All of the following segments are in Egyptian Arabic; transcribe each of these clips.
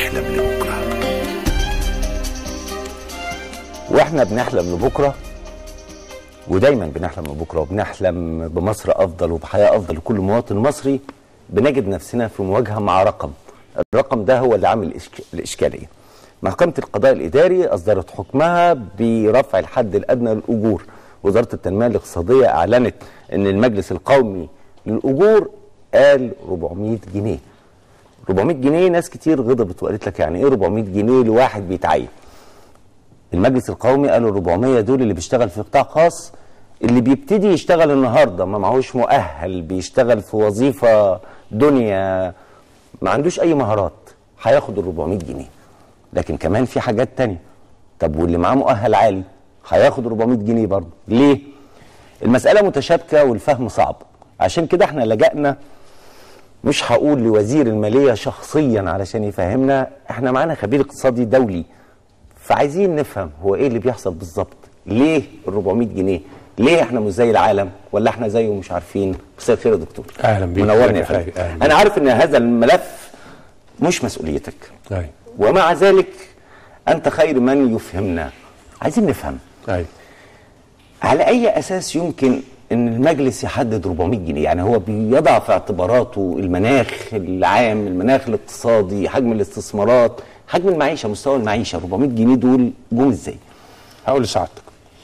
بنحلم لبكرة واحنا بنحلم لبكره ودايما بنحلم لبكره وبنحلم بمصر افضل وبحياه افضل لكل مواطن مصري بنجد نفسنا في مواجهه مع رقم الرقم ده هو اللي عامل الإشك- الاشكاليه محكمه القضاء الاداري اصدرت حكمها برفع الحد الادنى للاجور وزاره التنميه الاقتصاديه اعلنت ان المجلس القومي للاجور قال 400 جنيه 400 جنيه ناس كتير غضبت وقالت لك يعني ايه 400 جنيه لواحد بيتعين المجلس القومي قالوا 400 دول اللي بيشتغل في قطاع خاص اللي بيبتدي يشتغل النهارده ما معهوش مؤهل بيشتغل في وظيفه دنيا ما عندوش اي مهارات هياخد ال 400 جنيه لكن كمان في حاجات تانية طب واللي معاه مؤهل عالي هياخد 400 جنيه برضه ليه المساله متشابكه والفهم صعب عشان كده احنا لجأنا مش هقول لوزير الماليه شخصيا علشان يفهمنا احنا معانا خبير اقتصادي دولي فعايزين نفهم هو ايه اللي بيحصل بالظبط ليه ال 400 جنيه ليه احنا مش زي العالم ولا احنا زيه ومش عارفين مساء الخير يا دكتور أهلا بيك. منورني يا أهلا فندم بيك. أهلا بيك. انا عارف ان هذا الملف مش مسؤوليتك ايوه ومع ذلك انت خير من يفهمنا عايزين نفهم ايوه على اي اساس يمكن ان المجلس يحدد 400 جنيه يعني هو بيضع في اعتباراته المناخ العام المناخ الاقتصادي حجم الاستثمارات حجم المعيشه مستوى المعيشه 400 جنيه دول جم ازاي هقول لسعادتك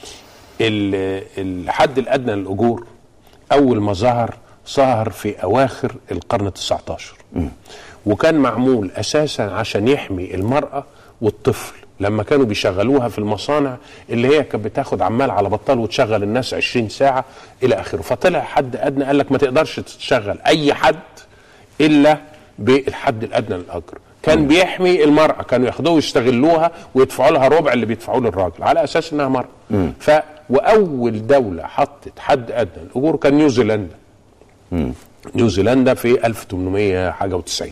ال- الحد الادنى للاجور اول ما ظهر ظهر في اواخر القرن ال 19 وكان معمول اساسا عشان يحمي المراه والطفل لما كانوا بيشغلوها في المصانع اللي هي كانت بتاخد عمال على بطال وتشغل الناس 20 ساعه الى اخره فطلع حد ادنى قال لك ما تقدرش تشغل اي حد الا بالحد الادنى للاجر كان بيحمي المراه كانوا ياخدوها ويستغلوها ويدفعوا لها ربع اللي بيدفعوه للراجل على اساس انها مراه ف واول دوله حطت حد ادنى للاجور كان نيوزيلندا نيوزيلندا في 1800 حاجه و90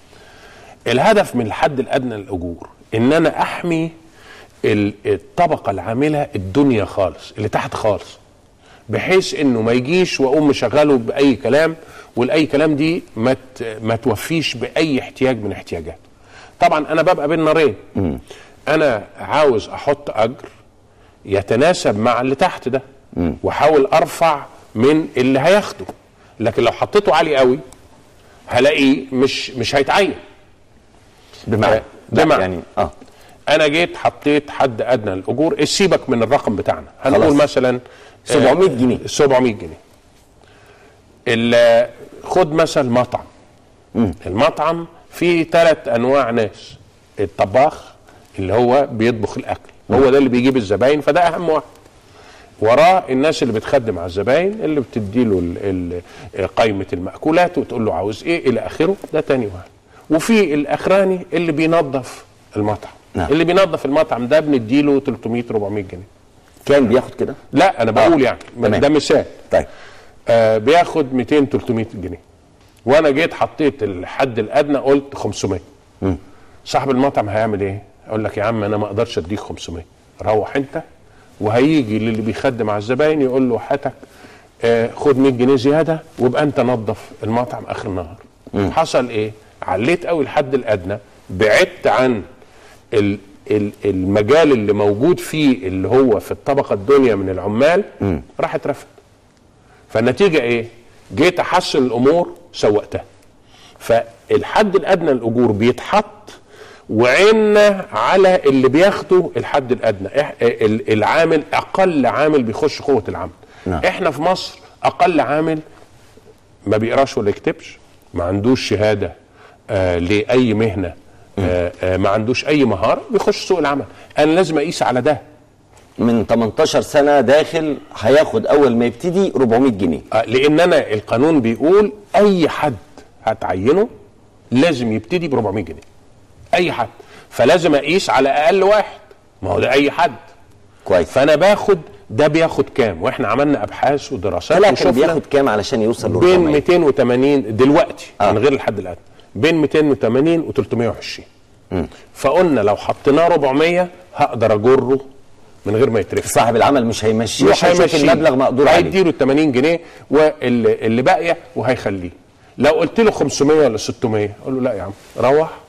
الهدف من الحد الادنى للاجور ان انا احمي ال- الطبقه العامله الدنيا خالص اللي تحت خالص بحيث انه ما يجيش واقوم مشغله باي كلام والاي كلام دي ما ت- ما توفيش باي احتياج من احتياجاته طبعا انا ببقى بين نارين انا عاوز احط اجر يتناسب مع اللي تحت ده واحاول ارفع من اللي هياخده لكن لو حطيته عالي قوي هلاقيه مش مش هيتعين بمعنى آه، لا، بمعنى. يعني اه انا جيت حطيت حد ادنى للاجور سيبك من الرقم بتاعنا هنقول خلاص. مثلا آه، 700 جنيه. 700 جنيه ال- خد مثل مطعم المطعم فيه ثلاث انواع ناس الطباخ اللي هو بيطبخ الاكل هو ده اللي بيجيب الزباين فده اهم واحد وراه الناس اللي بتخدم على الزباين اللي بتديله ال- ال- قائمه المأكولات وتقول له عاوز ايه الى اخره ده تاني واحد وفي الاخراني اللي بينظف المطعم نعم. اللي بينظف المطعم ده بنديله 300 400 جنيه كان بياخد كده لا انا بقول يعني تمام. ده مثال طيب آه بياخد 200 300 جنيه وانا جيت حطيت الحد الادنى قلت 500 صاحب المطعم هيعمل ايه اقول لك يا عم انا ما اقدرش اديك 500 روح انت وهيجي للي بيخدم على الزباين يقول له هاتك آه خد 100 جنيه زياده وابقى انت نظف المطعم اخر النهار حصل ايه عليت قوي الحد الادنى بعدت عن ال ال- المجال اللي موجود فيه اللي هو في الطبقه الدنيا من العمال راح اترفد فالنتيجه ايه؟ جيت احسن الامور سوقتها فالحد الادنى للاجور بيتحط وعيننا على اللي بياخدوا الحد الادنى إح- ال- العامل اقل عامل بيخش قوه العمل نعم. احنا في مصر اقل عامل ما بيقراش ولا يكتبش ما عندوش شهاده آه لاي مهنه آه آه ما عندوش اي مهاره بيخش سوق العمل انا لازم اقيس على ده من 18 سنه داخل هياخد اول ما يبتدي 400 جنيه آه، لان انا القانون بيقول اي حد هتعينه لازم يبتدي ب 400 جنيه اي حد فلازم اقيس على اقل واحد ما هو ده اي حد كويس فانا باخد ده بياخد كام واحنا عملنا ابحاث ودراسات طلع كان وشفنا بياخد كام علشان يوصل ل بين 400 280 دلوقتي آه. آه. من غير الحد الادنى بين 280 و 320 فقلنا لو حطيناه 400 هقدر اجره من غير ما يترفع صاحب العمل مش هيمشيه مش هيشوف هيمشيه المبلغ مقدور عليه هيديله ال 80 جنيه واللي اللي باقيه وهيخليه لو قلت له 500 ولا 600 اقول له لا يا عم روح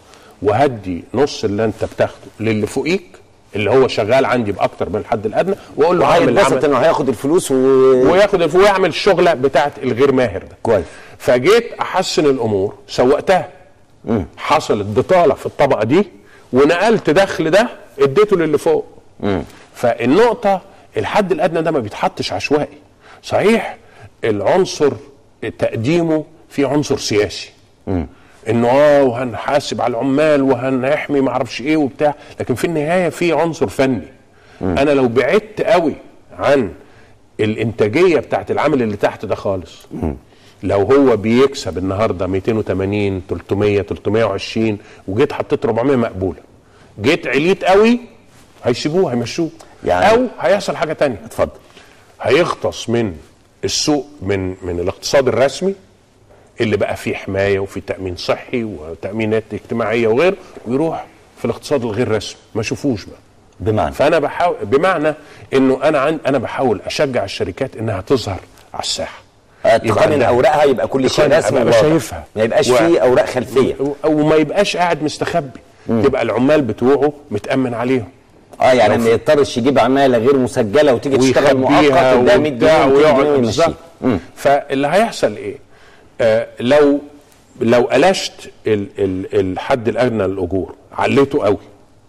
وهدي نص اللي انت بتاخده للي فوقيك اللي هو شغال عندي باكتر من الحد الادنى واقول له اعمل وهيتبسط العمل انه هياخد الفلوس و... وياخد الف- ويعمل الشغله بتاعت الغير ماهر ده كويس فجيت احسن الامور سوقتها حصلت بطاله في الطبقه دي ونقلت دخل ده اديته للي فوق فالنقطه الحد الادنى ده ما بيتحطش عشوائي صحيح العنصر تقديمه في عنصر سياسي انه اه وهنحاسب على العمال وهنحمي ما اعرفش ايه وبتاع لكن في النهايه في عنصر فني انا لو بعدت قوي عن الانتاجيه بتاعت العامل اللي تحت ده خالص لو هو بيكسب النهارده 280 300 320 وجيت حطيت 400 مقبوله جيت عليت قوي هيسيبوه هيمشوه يعني- او هيحصل حاجه تانية اتفضل هيغطس من السوق من من الاقتصاد الرسمي اللي بقى فيه حمايه وفي تامين صحي وتامينات اجتماعيه وغيره ويروح في الاقتصاد الغير رسمي ما شوفوش بقى بمعنى فانا بحاول بمعنى انه انا عن انا بحاول اشجع الشركات انها تظهر على الساحه يبقى تقنن عندها- اوراقها يبقى كل شيء تقنن، رسمي أبقى وواضح. شايفها. ما يبقاش و- فيه اوراق خلفيه او ما يبقاش قاعد مستخبي تبقى العمال بتوعه متامن عليهم اه يعني ما يضطرش يجيب عماله غير مسجله وتيجي تشتغل مؤقت ويخبيها وده 100 وبتاع جنيه ويقعد 200 جنيه بالظبط ويمشيه فاللي هيحصل ايه؟ آه لو لو قلشت ال ال الحد الادنى للاجور عليته قوي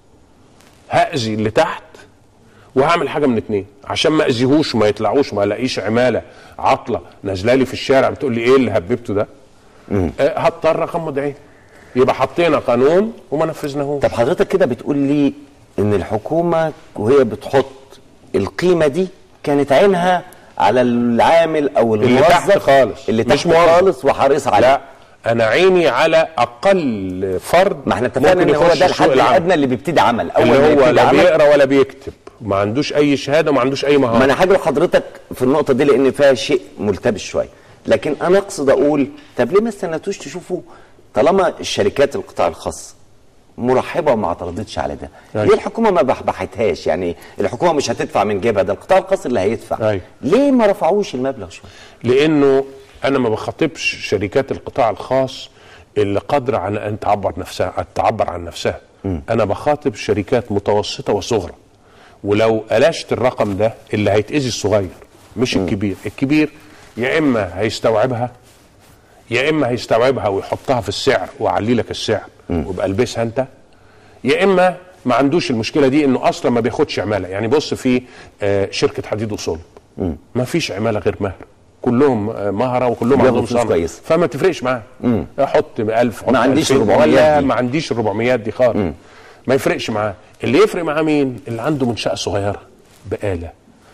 هاذي اللي تحت وهعمل حاجه من اتنين عشان ما اذيهوش وما يطلعوش ما الاقيش عماله عطله نازله لي في الشارع بتقول لي ايه اللي هببته ده؟ آه هضطر اغمض عيني يبقى حطينا قانون وما نفذناهوش طب حضرتك كده بتقول لي ان الحكومه وهي بتحط القيمه دي كانت عينها على العامل او الموظف اللي تحت خالص. اللي مش تحت موظف. خالص وحريص عليه لا انا عيني على اقل فرد ما احنا اتفقنا ممكن ان هو يخش ده سوق الحد العمل. الادنى اللي بيبتدي عمل اول اللي ما هو يبتدي لا عمل بيقرا ولا بيكتب ما عندوش اي شهاده وما عندوش اي ما مهاره انا هاجي لحضرتك في النقطه دي لان فيها شيء ملتبس شويه لكن انا اقصد اقول طب ليه ما استنتوش تشوفوا طالما الشركات القطاع الخاص مرحبه وما اعترضتش على ده أيوة. ليه الحكومه ما بحبحتهاش يعني الحكومه مش هتدفع من جيبها ده القطاع الخاص اللي هيدفع أيوة. ليه ما رفعوش المبلغ شويه لانه انا ما بخاطبش شركات القطاع الخاص اللي قادره على ان تعبر نفسها أن تعبر عن نفسها انا بخاطب شركات متوسطه وصغرى ولو قلشت الرقم ده اللي هيتاذي الصغير مش الكبير الكبير يا اما هيستوعبها يا اما هيستوعبها ويحطها في السعر ويعلي لك السعر ويبقى البسها انت يا اما ما عندوش المشكله دي انه اصلا ما بياخدش عماله يعني بص في آه، شركه حديد وصلب ما فيش عماله غير مهر كلهم آه، مهره وكلهم بياخدوا عندهم فلوس صنعه كويسة. فما تفرقش معاه احط 1000 حط ما عنديش 2000 400 ولا دي. ما عنديش ال 400 دي خالص ما يفرقش معاه اللي يفرق معاه مين اللي عنده منشاه صغيره بقاله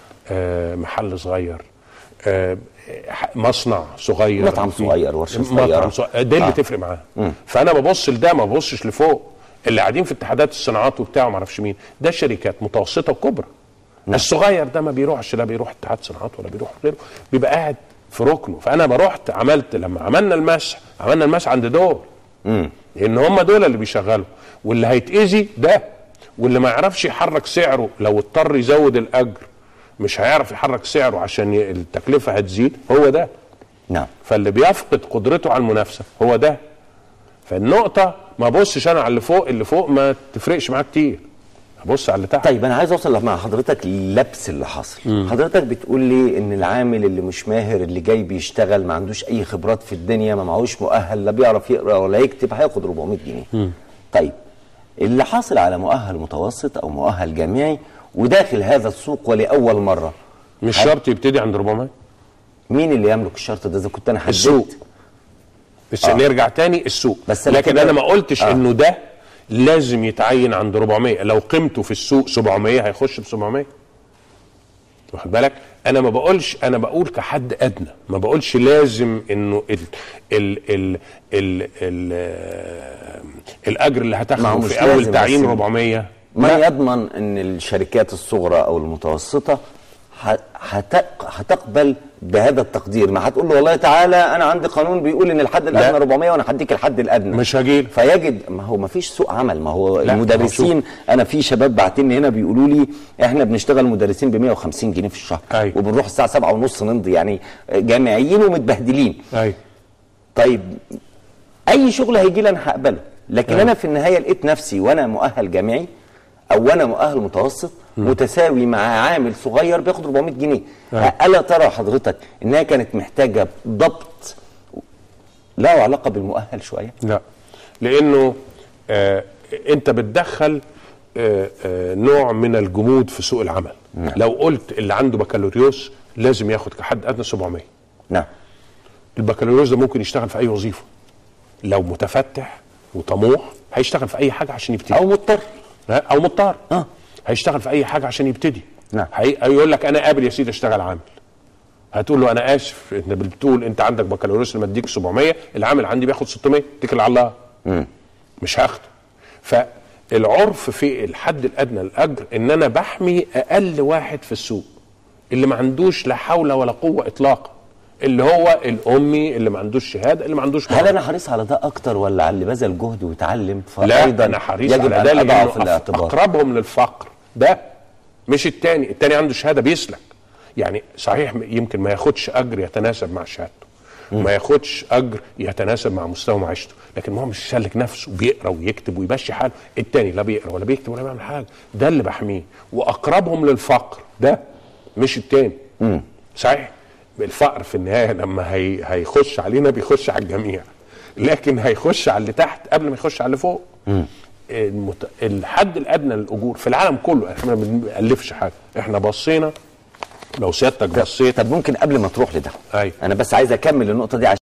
آه محل صغير آه ح- مصنع صغير مطعم في- صغير، ورشة مطعم صغيرة. صغير ده اللي آه. تفرق معاه فانا ببص لده ما ببصش لفوق اللي قاعدين في اتحادات الصناعات وبتاع ما اعرفش مين ده شركات متوسطه وكبرى الصغير ده ما بيروحش لا بيروح اتحاد صناعات ولا بيروح غيره بيبقى قاعد في ركنه فانا بروحت عملت لما عملنا المسح عملنا المسح عند دول لان هم دول اللي بيشغلوا واللي هيتاذي ده واللي ما يعرفش يحرك سعره لو اضطر يزود الاجر مش هيعرف يحرك سعره عشان ي- التكلفه هتزيد هو ده نعم فاللي بيفقد قدرته على المنافسه هو ده فالنقطه ما ابصش انا على اللي فوق اللي فوق ما تفرقش معاه كتير ابص على اللي تحت طيب انا عايز اوصل مع حضرتك للبس اللي حصل حضرتك بتقول لي ان العامل اللي مش ماهر اللي جاي بيشتغل ما عندوش اي خبرات في الدنيا ما معهوش مؤهل لا بيعرف يقرا ولا يكتب هياخد 400 جنيه طيب اللي حاصل على مؤهل متوسط او مؤهل جامعي وداخل هذا السوق ولاول مره مش شرط يبتدي عند 400 مين اللي يملك الشرط ده اذا كنت انا حددت السوق. بس آه. نرجع تاني السوق بس بس أنا لكن كده- انا ما قلتش آه. آه. انه ده لازم يتعين عند 400 لو قيمته في السوق 700 هيخش ب 700 واخد بالك انا ما بقولش انا بقول كحد ادنى ما بقولش لازم انه ال ال ال ال ال آه، الاجر اللي ما هو هتاخده مش في اول لازم، تعيين بس 400 من لا. يضمن ان الشركات الصغرى او المتوسطه ه- هتق- هتقبل بهذا التقدير ما هتقول له والله تعالى انا عندي قانون بيقول ان الحد الادنى 400 وانا هديك الحد الادنى مش هجيلك. فيجد ما هو ما فيش سوق عمل ما هو لا، ما هو المدرسين انا في شباب باعتين هنا بيقولوا لي احنا بنشتغل مدرسين ب 150 جنيه في الشهر أيوة. وبنروح الساعه 7 ونص نمضي يعني جامعيين ومتبهدلين ايوه طيب اي شغل هيجي لي انا هقبله لكن آه. انا في النهايه لقيت نفسي وانا مؤهل جامعي او وانا مؤهل متوسط متساوي مع عامل صغير بياخد 400 جنيه آه. الا ترى حضرتك انها كانت محتاجه ضبط له علاقه بالمؤهل شويه لا لانه آه انت بتدخل آه آه نوع من الجمود في سوق العمل نعم. لو قلت اللي عنده بكالوريوس لازم ياخد كحد ادنى 700 نعم البكالوريوس ده ممكن يشتغل في اي وظيفه لو متفتح وطموح هيشتغل في اي حاجه عشان يبتدي او مضطر ها؟ او مضطر آه. هيشتغل في اي حاجه عشان يبتدي نعم. هي... هيقول لك انا قابل يا سيدي اشتغل عامل هتقول له انا اسف انت بتقول انت عندك بكالوريوس لما اديك 700 العامل عندي بياخد 600 اتكل على الله مش هاخده فالعرف في الحد الادنى للاجر ان انا بحمي اقل واحد في السوق اللي ما عندوش لا حول ولا قوه اطلاقا اللي هو الامي اللي ما عندوش شهاده اللي ما عندوش هل مهارة. انا حريص على ده اكتر ولا على اللي بذل جهد وتعلم لا فايضا انا حريص يجب على ده ان اضعه لانه في الاعتبار اقربهم للفقر ده مش التاني التاني عنده شهاده بيسلك يعني صحيح م- يمكن ما ياخدش اجر يتناسب مع شهادته ما ياخدش اجر يتناسب مع مستوى معيشته لكن هو مش سالك نفسه بيقرا ويكتب ويمشي حاله التاني لا بيقرا ولا بيكتب ولا بيعمل حاجه ده اللي بحميه واقربهم للفقر ده مش التاني صحيح الفقر في النهايه لما هي هيخش علينا بيخش على الجميع لكن هيخش على اللي تحت قبل ما يخش على اللي فوق المت... الحد الادنى للاجور في العالم كله احنا ما بنالفش حاجه احنا بصينا لو سيادتك بصيت طب ممكن قبل ما تروح لده أيوة. انا بس عايز اكمل النقطه دي